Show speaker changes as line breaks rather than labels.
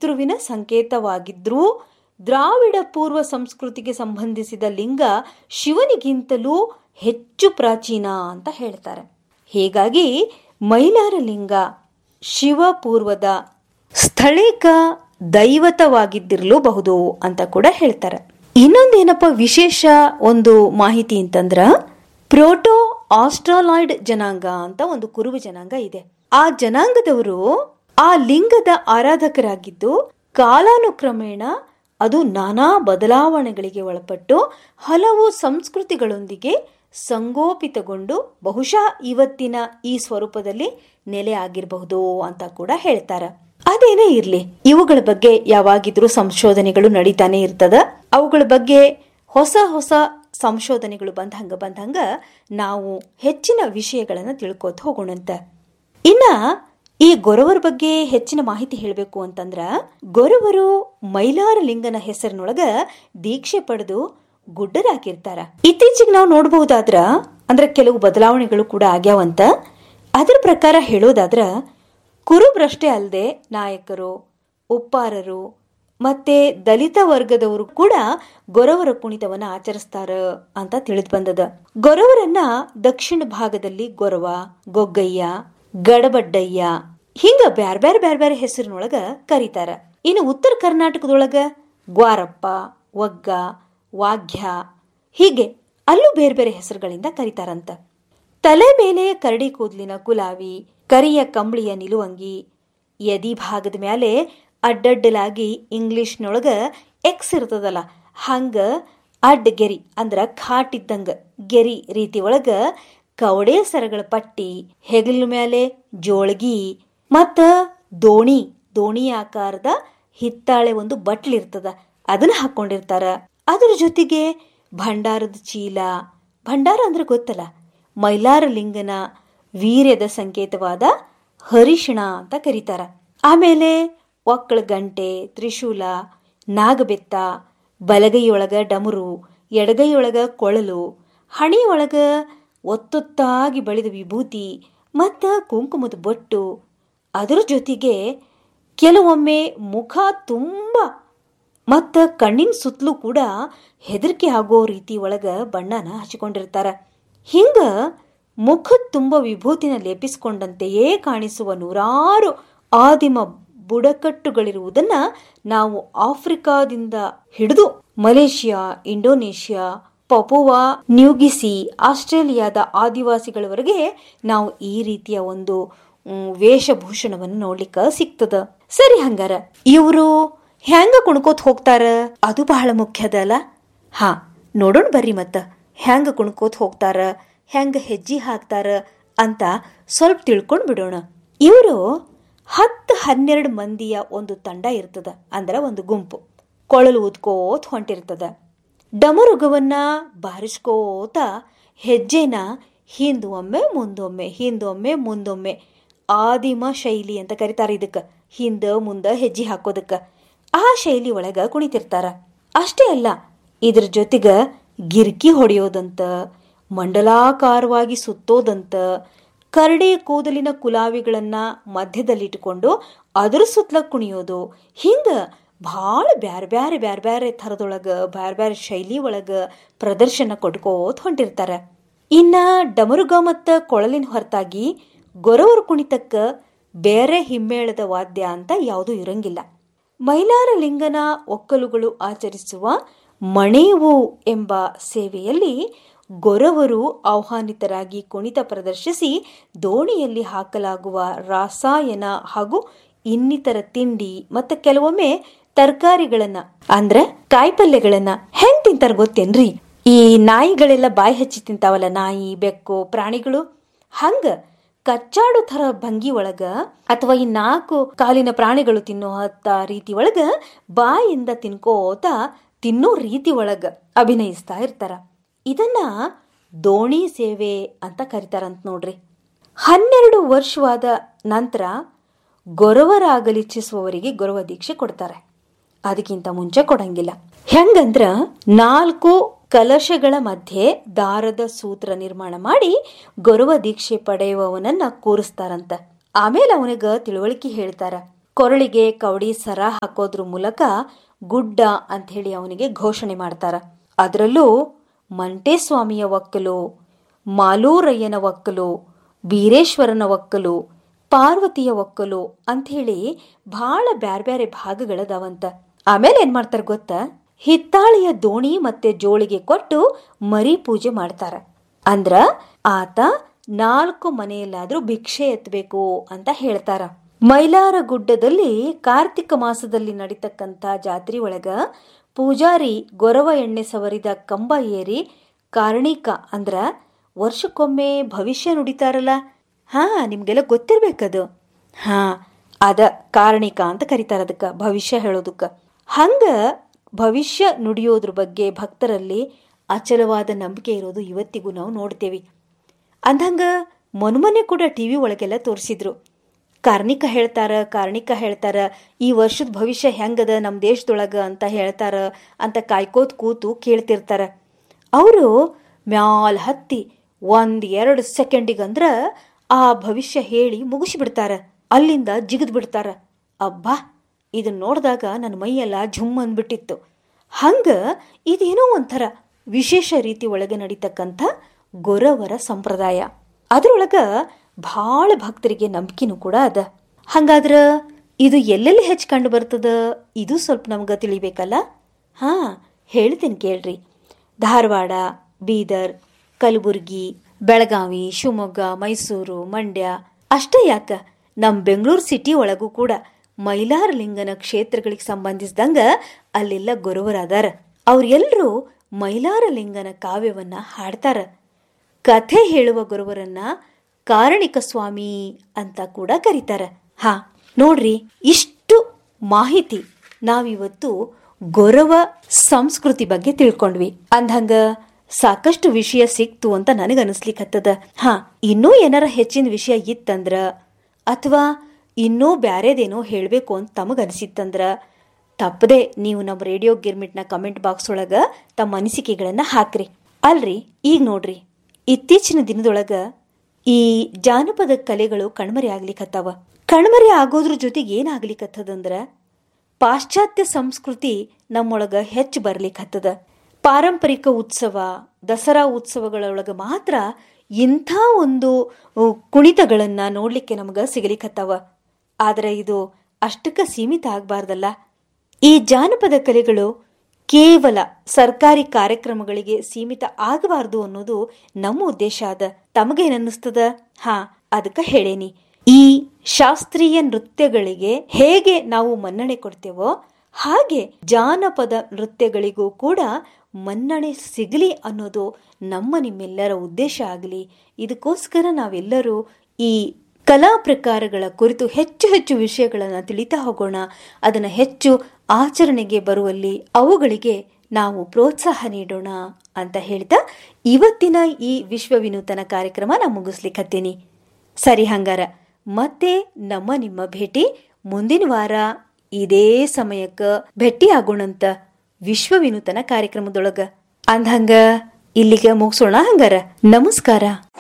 ಪಿತೃವಿನ ಸಂಕೇತವಾಗಿದ್ರೂ ದ್ರಾವಿಡ ಪೂರ್ವ ಸಂಸ್ಕೃತಿಗೆ ಸಂಬಂಧಿಸಿದ ಲಿಂಗ ಶಿವನಿಗಿಂತಲೂ ಹೆಚ್ಚು ಪ್ರಾಚೀನ ಅಂತ ಹೇಳ್ತಾರೆ ಹೀಗಾಗಿ ಮೈಲಾರ ಲಿಂಗ ಶಿವಪೂರ್ವದ ಸ್ಥಳೀಕ ದೈವತವಾಗಿದ್ದಿರಲೂಬಹುದು ಅಂತ ಕೂಡ ಹೇಳ್ತಾರೆ ಇನ್ನೊಂದೇನಪ್ಪ ವಿಶೇಷ ಒಂದು ಮಾಹಿತಿ ಅಂತಂದ್ರ ಪ್ರೋಟೋ ಆಸ್ಟ್ರಾಲಾಯ್ಡ್ ಜನಾಂಗ ಅಂತ ಒಂದು ಕುರುಬ ಜನಾಂಗ ಇದೆ ಆ ಜನಾಂಗದವರು ಆ ಲಿಂಗದ ಆರಾಧಕರಾಗಿದ್ದು ಕಾಲಾನುಕ್ರಮೇಣ ಅದು ನಾನಾ ಬದಲಾವಣೆಗಳಿಗೆ ಒಳಪಟ್ಟು ಹಲವು ಸಂಸ್ಕೃತಿಗಳೊಂದಿಗೆ ಸಂಗೋಪಿತಗೊಂಡು ಬಹುಶಃ ಇವತ್ತಿನ ಈ ಸ್ವರೂಪದಲ್ಲಿ ನೆಲೆ ಆಗಿರಬಹುದು ಅಂತ ಕೂಡ ಹೇಳ್ತಾರೆ ಅದೇನೇ ಇರ್ಲಿ ಇವುಗಳ ಬಗ್ಗೆ ಯಾವಾಗಿದ್ರೂ ಸಂಶೋಧನೆಗಳು ನಡೀತಾನೆ ಇರ್ತದ ಅವುಗಳ ಬಗ್ಗೆ ಹೊಸ ಹೊಸ ಸಂಶೋಧನೆಗಳು ಬಂದಂಗ ಬಂದಂಗ ನಾವು ಹೆಚ್ಚಿನ ವಿಷಯಗಳನ್ನ ತಿಳ್ಕೋತ ಹೋಗೋಣಂತ ಇನ್ನ ಈ ಗೊರವರ ಬಗ್ಗೆ ಹೆಚ್ಚಿನ ಮಾಹಿತಿ ಹೇಳಬೇಕು ಅಂತಂದ್ರ ಗೊರವರು ಮೈಲಾರ ಲಿಂಗನ ಹೆಸರಿನೊಳಗ ದೀಕ್ಷೆ ಪಡೆದು ಗುಡ್ಡರಾಗಿರ್ತಾರ ಇತ್ತೀಚೆಗೆ ನಾವು ನೋಡಬಹುದಾದ್ರ ಅಂದ್ರೆ ಕೆಲವು ಬದಲಾವಣೆಗಳು ಕೂಡ ಆಗ್ಯಾವಂತ ಅದರ ಪ್ರಕಾರ ಹೇಳೋದಾದ್ರ ಕುರುಬ್ರಷ್ಟೇ ಅಲ್ಲದೆ ನಾಯಕರು ಉಪ್ಪಾರರು ಮತ್ತೆ ದಲಿತ ವರ್ಗದವರು ಕೂಡ ಗೊರವರ ಕುಣಿತವನ್ನ ಆಚರಿಸ್ತಾರ ಅಂತ ತಿಳಿದು ಬಂದದ ಗೊರವರನ್ನ ದಕ್ಷಿಣ ಭಾಗದಲ್ಲಿ ಗೊರವ ಗೊಗ್ಗಯ್ಯ ಗಡಬಡ್ಡಯ್ಯ ಹಿಂಗ ಬ್ಯಾರ್ ಬ್ಯಾರೆ ಬ್ಯಾರ್ ಬ್ಯಾರೆ ಹೆಸರಿನೊಳಗ ಕರೀತಾರ ಇನ್ನು ಉತ್ತರ ಕರ್ನಾಟಕದೊಳಗ ಗ್ವಾರಪ್ಪ ಒಗ್ಗ ವಾಗ್ಯ ಹೀಗೆ ಅಲ್ಲೂ ಬೇರೆ ಬೇರೆ ಹೆಸರುಗಳಿಂದ ಕರೀತಾರಂತ ತಲೆ ಮೇಲೆ ಕರಡಿ ಕೂದಲಿನ ಕುಲಾವಿ ಕರಿಯ ಕಂಬಳಿಯ ನಿಲುವಂಗಿ ಎದಿ ಭಾಗದ ಮೇಲೆ ಅಡ್ಡಡ್ಡಲಾಗಿ ಇಂಗ್ಲಿಷ್ನೊಳಗ ಎಕ್ಸ್ ಇರ್ತದಲ್ಲ ಹಂಗ ಅಡ್ಡ ಗೆರಿ ಅಂದ್ರ ಖಾಟ್ ಇದ್ದಂಗ ಗೆರಿ ರೀತಿ ಒಳಗ ಕವಡೆ ಸರಗಳ ಪಟ್ಟಿ ಹೆಗಲ ಮೇಲೆ ಜೋಳಗಿ ಮತ್ತ ದೋಣಿ ದೋಣಿ ಆಕಾರದ ಹಿತ್ತಾಳೆ ಒಂದು ಬಟ್ಲಿರ್ತದ ಅದನ್ನ ಹಾಕೊಂಡಿರ್ತಾರ ಅದ್ರ ಜೊತೆಗೆ ಭಂಡಾರದ ಚೀಲ ಭಂಡಾರ ಅಂದ್ರೆ ಗೊತ್ತಲ್ಲ ಮೈಲಾರ ಲಿಂಗನ ವೀರ್ಯದ ಸಂಕೇತವಾದ ಹರಿಶಿಣ ಅಂತ ಕರೀತಾರ ಆಮೇಲೆ ಒಕ್ಕಳ ಗಂಟೆ ತ್ರಿಶೂಲ ನಾಗಬೆತ್ತ ಬಲಗೈಯೊಳಗ ಡಮರು ಎಡಗೈಯೊಳಗ ಕೊಳಲು ಹಣಿಯೊಳಗ ಒತ್ತೊತ್ತಾಗಿ ಬೆಳೆದ ವಿಭೂತಿ ಮತ್ತು ಕುಂಕುಮದ ಬೊಟ್ಟು ಅದರ ಜೊತೆಗೆ ಕೆಲವೊಮ್ಮೆ ಮುಖ ತುಂಬ ಮತ್ತು ಕಣ್ಣಿನ ಸುತ್ತಲೂ ಕೂಡ ಹೆದರಿಕೆ ಆಗೋ ರೀತಿ ಒಳಗ ಬಣ್ಣನ ಹಚ್ಚಿಕೊಂಡಿರ್ತಾರ ಹಿಂಗ ಮುಖದ ತುಂಬ ವಿಭೂತಿನ ಲೇಪಿಸಿಕೊಂಡಂತೆಯೇ ಕಾಣಿಸುವ ನೂರಾರು ಆದಿಮ ಬುಡಕಟ್ಟುಗಳಿರುವುದನ್ನ ನಾವು ಆಫ್ರಿಕಾದಿಂದ ಹಿಡಿದು ಮಲೇಷಿಯಾ ಇಂಡೋನೇಷ್ಯಾ ಪಪುವಾ ನ್ಯೂಗಿಸಿ ಆಸ್ಟ್ರೇಲಿಯಾದ ಆದಿವಾಸಿಗಳವರೆಗೆ ನಾವು ಈ ರೀತಿಯ ಒಂದು ವೇಷಭೂಷಣವನ್ನು ನೋಡ್ಲಿಕ್ಕ ಸಿಗ್ತದ ಸರಿ ಹಂಗಾರ ಇವರು ಹೆಂಗ ಕುಣ್ಕೋತ ಹೋಗ್ತಾರ ಅದು ಬಹಳ ಮುಖ್ಯದ ಅಲ್ಲ ಹಾ ನೋಡೋಣ ಬರ್ರಿ ಮತ್ತ ಹೆಂಗ ಕುಣ್ಕೋತ ಹೋಗ್ತಾರ ಹೆಂಗ ಹೆಜ್ಜೆ ಹಾಕ್ತಾರ ಅಂತ ಸ್ವಲ್ಪ ತಿಳ್ಕೊಂಡ್ ಬಿಡೋಣ ಇವರು ಹತ್ತು ಹನ್ನೆರಡು ಮಂದಿಯ ಒಂದು ತಂಡ ಇರ್ತದ ಅಂದ್ರ ಒಂದು ಗುಂಪು ಕೊಳಲು ಊದ್ಕೋತ ಹೊಂಟಿರ್ತದ ಡಮರುಗವನ್ನ ಬಾರಿಸ್ಕೋತ ಹೆಜ್ಜೆನ ಹಿಂದೊಮ್ಮೆ ಮುಂದೊಮ್ಮೆ ಹಿಂದೊಮ್ಮೆ ಮುಂದೊಮ್ಮೆ ಆದಿಮ ಶೈಲಿ ಅಂತ ಕರೀತಾರೆ ಇದಕ್ಕ ಹಿಂದ ಮುಂದ ಹೆಜ್ಜೆ ಹಾಕೋದಕ್ಕ ಆ ಶೈಲಿ ಒಳಗ ಕುಣಿತಿರ್ತಾರ ಅಷ್ಟೇ ಅಲ್ಲ ಇದ್ರ ಜೊತೆಗ ಗಿರ್ಕಿ ಹೊಡೆಯೋದಂತ ಮಂಡಲಾಕಾರವಾಗಿ ಸುತ್ತೋದಂತ ಕರಡಿ ಕೂದಲಿನ ಕುಲಾವಿಗಳನ್ನ ಮಧ್ಯದಲ್ಲಿಟ್ಟುಕೊಂಡು ಅದ್ರ ಸುತ್ತಲ ಕುಣಿಯೋದು ಹಿಂಗ ಭಾಳ ಬ್ಯಾರೆ ಬ್ಯಾರೆ ಬ್ಯಾರೆ ಬ್ಯಾರೆ ಥರದೊಳಗ ಬ್ಯಾರೆ ಬ್ಯಾರೆ ಶೈಲಿ ಒಳಗ ಪ್ರದರ್ಶನ ಕೊಟ್ಕೋತ ಹೊಂಟಿರ್ತಾರ ಇನ್ನ ಡಮರುಗ ಮತ್ತ ಕೊಳಲಿನ ಹೊರತಾಗಿ ಗೊರವರ ಕುಣಿತಕ್ಕ ಬೇರೆ ಹಿಮ್ಮೇಳದ ವಾದ್ಯ ಅಂತ ಯಾವುದೂ ಇರಂಗಿಲ್ಲ ಮೈಲಾರ ಲಿಂಗನ ಒಕ್ಕಲುಗಳು ಆಚರಿಸುವ ಮಣೇವು ಎಂಬ ಸೇವೆಯಲ್ಲಿ ಗೊರವರು ಆಹ್ವಾನಿತರಾಗಿ ಕುಣಿತ ಪ್ರದರ್ಶಿಸಿ ದೋಣಿಯಲ್ಲಿ ಹಾಕಲಾಗುವ ರಾಸಾಯನ ಹಾಗೂ ಇನ್ನಿತರ ತಿಂಡಿ ಮತ್ತು ಕೆಲವೊಮ್ಮೆ ತರಕಾರಿಗಳನ್ನ ಅಂದ್ರ ಕಾಯಿಪಲ್ಯಗಳನ್ನ ಹೆಂಗ್ ತಿಂತಾರ ಗೊತ್ತೇನ್ರಿ ಈ ನಾಯಿಗಳೆಲ್ಲ ಬಾಯಿ ಹಚ್ಚಿ ತಿಂತಾವಲ್ಲ ನಾಯಿ ಬೆಕ್ಕು ಪ್ರಾಣಿಗಳು ಹಂಗ ಕಚ್ಚಾಡು ಥರ ಭಂಗಿ ಒಳಗ ಅಥವಾ ಈ ನಾಲ್ಕು ಕಾಲಿನ ಪ್ರಾಣಿಗಳು ತಿನ್ನೋ ಹತ್ತ ರೀತಿ ಒಳಗ ಬಾಯಿಂದ ತಿನ್ಕೋತ ತಿನ್ನೋ ರೀತಿ ಒಳಗ ಅಭಿನಯಿಸ್ತಾ ಇರ್ತಾರ ಇದನ್ನ ದೋಣಿ ಸೇವೆ ಅಂತ ಕರಿತಾರಂತ ನೋಡ್ರಿ ಹನ್ನೆರಡು ವರ್ಷವಾದ ನಂತರ ಗೊರವರಾಗಲಿಚ್ಛಿಸುವವರಿಗೆ ಗೊರವ ದೀಕ್ಷೆ ಕೊಡ್ತಾರೆ ಅದಕ್ಕಿಂತ ಮುಂಚೆ ಕೊಡಂಗಿಲ್ಲ ಹೆಂಗಂದ್ರ ನಾಲ್ಕು ಕಲಶಗಳ ಮಧ್ಯೆ ದಾರದ ಸೂತ್ರ ನಿರ್ಮಾಣ ಮಾಡಿ ಗೊರವ ದೀಕ್ಷೆ ಪಡೆಯುವವನನ್ನ ಕೂರಿಸ್ತಾರಂತ ಆಮೇಲೆ ಅವನಿಗ ತಿಳುವಳಿಕೆ ಹೇಳ್ತಾರ ಕೊರಳಿಗೆ ಕವಡಿ ಸರ ಹಾಕೋದ್ರ ಮೂಲಕ ಗುಡ್ಡ ಅಂತ ಹೇಳಿ ಅವನಿಗೆ ಘೋಷಣೆ ಮಾಡ್ತಾರ ಅದರಲ್ಲೂ ಮಂಟೇಸ್ವಾಮಿಯ ಒಕ್ಕಲು ಮಾಲೂರಯ್ಯನ ಒಕ್ಕಲು ಬೀರೇಶ್ವರನ ಒಕ್ಕಲು ಪಾರ್ವತಿಯ ಒಕ್ಕಲು ಅಂಥೇಳಿ ಭಾಳ ಬ್ಯಾರೆ ಬ್ಯಾರೆ ಭಾಗಗಳದಾವಂತ ಆಮೇಲೆ ಏನ್ ಮಾಡ್ತಾರ ಗೊತ್ತಾ ಹಿತ್ತಾಳೆಯ ದೋಣಿ ಮತ್ತೆ ಜೋಳಿಗೆ ಕೊಟ್ಟು ಮರಿ ಪೂಜೆ ಮಾಡ್ತಾರ ಅಂದ್ರ ಆತ ನಾಲ್ಕು ಮನೆಯಲ್ಲಾದ್ರೂ ಭಿಕ್ಷೆ ಎತ್ತಬೇಕು ಅಂತ ಹೇಳ್ತಾರ ಮೈಲಾರ ಗುಡ್ಡದಲ್ಲಿ ಕಾರ್ತಿಕ ಮಾಸದಲ್ಲಿ ನಡೀತಕ್ಕಂಥ ಜಾತ್ರೆ ಒಳಗ ಪೂಜಾರಿ ಗೊರವ ಎಣ್ಣೆ ಸವರಿದ ಕಂಬ ಏರಿ ಕಾರ್ಣಿಕ ಅಂದ್ರ ವರ್ಷಕ್ಕೊಮ್ಮೆ ಭವಿಷ್ಯ ನುಡಿತಾರಲ್ಲ ಹಾ ನಿಮ್ಗೆಲ್ಲ ಗೊತ್ತಿರ್ಬೇಕದು ಹಾ ಅದ ಕಾರಣಿಕ ಅಂತ ಕರೀತಾರ ಅದಕ್ಕ ಭವಿಷ್ಯ ಹೇಳೋದಕ್ಕ ಹಂಗ ಭವಿಷ್ಯ ನುಡಿಯೋದ್ರ ಬಗ್ಗೆ ಭಕ್ತರಲ್ಲಿ ಅಚಲವಾದ ನಂಬಿಕೆ ಇರೋದು ಇವತ್ತಿಗೂ ನಾವು ನೋಡ್ತೇವಿ ಅಂದಂಗ ಮೊನ್ಮೊನ್ನೆ ಕೂಡ ಟಿವಿ ಒಳಗೆಲ್ಲ ತೋರಿಸಿದ್ರು ಕಾರ್ಣಿಕ ಹೇಳ್ತಾರ ಕಾರ್ಣಿಕ ಹೇಳ್ತಾರ ಈ ವರ್ಷದ ಭವಿಷ್ಯ ಹೆಂಗದ ನಮ್ಮ ದೇಶದೊಳಗ ಅಂತ ಹೇಳ್ತಾರ ಅಂತ ಕಾಯ್ಕೋತ್ ಕೂತು ಕೇಳ್ತಿರ್ತಾರ ಅವರು ಮ್ಯಾಲ್ ಹತ್ತಿ ಒಂದ್ ಎರಡು ಸೆಕೆಂಡಿಗಂದ್ರ ಆ ಭವಿಷ್ಯ ಹೇಳಿ ಮುಗಿಸಿಬಿಡ್ತಾರ ಅಲ್ಲಿಂದ ಜಿಗಿದ್ ಬಿಡ್ತಾರ ಅಬ್ಬಾ ಇದನ್ನ ನೋಡಿದಾಗ ನನ್ನ ಮೈಯೆಲ್ಲ ಝುಮ್ ಅಂದ್ಬಿಟ್ಟಿತ್ತು ಹಂಗ ಇದೇನೋ ಒಂಥರ ವಿಶೇಷ ರೀತಿ ಒಳಗೆ ನಡೀತಕ್ಕಂಥ ಗೊರವರ ಸಂಪ್ರದಾಯ ಅದ್ರೊಳಗ ಭಾಳ ಭಕ್ತರಿಗೆ ನಂಬಿಕೆನೂ ಕೂಡ ಅದ ಹಂಗಾದ್ರ ಇದು ಎಲ್ಲೆಲ್ಲಿ ಹೆಚ್ಚು ಕಂಡು ಬರ್ತದ ಇದು ಸ್ವಲ್ಪ ನಮ್ಗೆ ತಿಳಿಬೇಕಲ್ಲ ಹಾ ಹೇಳ್ತೀನಿ ಕೇಳ್ರಿ ಧಾರವಾಡ ಬೀದರ್ ಕಲಬುರ್ಗಿ ಬೆಳಗಾವಿ ಶಿವಮೊಗ್ಗ ಮೈಸೂರು ಮಂಡ್ಯ ಅಷ್ಟೇ ಯಾಕ ನಮ್ಮ ಬೆಂಗಳೂರು ಸಿಟಿ ಒಳಗೂ ಕೂಡ ಮೈಲಾರಲಿಂಗನ ಕ್ಷೇತ್ರಗಳಿಗೆ ಸಂಬಂಧಿಸಿದಂಗ ಅಲ್ಲೆಲ್ಲ ಗುರುವರಾದಾರ ಅವ್ರೆಲ್ಲರೂ ಮೈಲಾರಲಿಂಗನ ಕಾವ್ಯವನ್ನ ಹಾಡ್ತಾರ ಕಥೆ ಹೇಳುವ ಗುರುವರನ್ನ ಕಾರಣಿಕ ಸ್ವಾಮಿ ಅಂತ ಕೂಡ ಕರೀತಾರ ಹಾ ನೋಡ್ರಿ ಇಷ್ಟು ಮಾಹಿತಿ ನಾವಿವತ್ತು ಗೊರವ ಸಂಸ್ಕೃತಿ ಬಗ್ಗೆ ತಿಳ್ಕೊಂಡ್ವಿ ಅಂದಂಗ ಸಾಕಷ್ಟು ವಿಷಯ ಸಿಕ್ತು ಅಂತ ನನಗನ್ನಿಸ್ಲಿಕ್ಕತ್ತದ ಹಾ ಇನ್ನೂ ಏನಾರ ಹೆಚ್ಚಿನ ವಿಷಯ ಇತ್ತಂದ್ರ ಅಥವಾ ಇನ್ನೂ ಬ್ಯಾರೇದೇನೋ ಹೇಳಬೇಕು ಅಂತ ತಮಗನಿಸಿತ್ತಂದ್ರ ತಪ್ಪದೆ ನೀವು ನಮ್ಮ ರೇಡಿಯೋ ಗಿರ್ಮಿಟ್ನ ಕಮೆಂಟ್ ಬಾಕ್ಸ್ ಒಳಗ ತಮ್ಮ ಅನಿಸಿಕೆಗಳನ್ನ ಹಾಕ್ರಿ ಅಲ್ರಿ ಈಗ ನೋಡ್ರಿ ಇತ್ತೀಚಿನ ದಿನದೊಳಗ ಈ ಜಾನಪದ ಕಲೆಗಳು ಕಣ್ಮರೆ ಆಗ್ಲಿಕತ್ತಾವ ಕಣ್ಮರೆ ಆಗೋದ್ರ ಜೊತೆಗೆ ಏನಾಗ್ಲಿಕತ್ತದಂದ್ರ ಪಾಶ್ಚಾತ್ಯ ಸಂಸ್ಕೃತಿ ನಮ್ಮೊಳಗ ಹೆಚ್ಚು ಬರ್ಲಿಕತ್ತದ ಪಾರಂಪರಿಕ ಉತ್ಸವ ದಸರಾ ಉತ್ಸವಗಳೊಳಗ ಮಾತ್ರ ಇಂಥ ಒಂದು ಕುಣಿತಗಳನ್ನ ನೋಡ್ಲಿಕ್ಕೆ ನಮಗ ಸಿಗಲಿಕತ್ತಾವ ಆದ್ರೆ ಇದು ಅಷ್ಟಕ್ಕ ಸೀಮಿತ ಆಗ್ಬಾರ್ದಲ್ಲ ಈ ಜಾನಪದ ಕಲೆಗಳು ಕೇವಲ ಸರ್ಕಾರಿ ಕಾರ್ಯಕ್ರಮಗಳಿಗೆ ಸೀಮಿತ ಆಗಬಾರ್ದು ಅನ್ನೋದು ನಮ್ಮ ಉದ್ದೇಶ ಅದ ತಮಗೇನನ್ನಿಸ್ತದ ಹಾ ಅದಕ್ಕ ಹೇಳೇನಿ ಈ ಶಾಸ್ತ್ರೀಯ ನೃತ್ಯಗಳಿಗೆ ಹೇಗೆ ನಾವು ಮನ್ನಣೆ ಕೊಡ್ತೇವೋ ಹಾಗೆ ಜಾನಪದ ನೃತ್ಯಗಳಿಗೂ ಕೂಡ ಮನ್ನಣೆ ಸಿಗಲಿ ಅನ್ನೋದು ನಮ್ಮ ನಿಮ್ಮೆಲ್ಲರ ಉದ್ದೇಶ ಆಗಲಿ ಇದಕ್ಕೋಸ್ಕರ ನಾವೆಲ್ಲರೂ ಈ ಕಲಾ ಪ್ರಕಾರಗಳ ಕುರಿತು ಹೆಚ್ಚು ಹೆಚ್ಚು ವಿಷಯಗಳನ್ನು ತಿಳಿತಾ ಹೋಗೋಣ ಅದನ್ನು ಹೆಚ್ಚು ಆಚರಣೆಗೆ ಬರುವಲ್ಲಿ ಅವುಗಳಿಗೆ ನಾವು ಪ್ರೋತ್ಸಾಹ ನೀಡೋಣ ಅಂತ ಹೇಳ್ತಾ ಇವತ್ತಿನ ಈ ವಿಶ್ವ ವಿನೂತನ ಕಾರ್ಯಕ್ರಮ ನಾ ಮುಗಿಸ್ಲಿಕ್ಕತ್ತೀನಿ ಸರಿ ಹಂಗಾರ ಮತ್ತೆ ನಮ್ಮ ನಿಮ್ಮ ಭೇಟಿ ಮುಂದಿನ ವಾರ ಇದೇ ಸಮಯಕ್ಕ ಭೇಟಿ ಆಗೋಣಂತ ವಿಶ್ವ ವಿನೂತನ ಕಾರ್ಯಕ್ರಮದೊಳಗ ಅಂದ್ಹಂಗ ಇಲ್ಲಿಗೆ ಮುಗಿಸೋಣ ಹಂಗಾರ ನಮಸ್ಕಾರ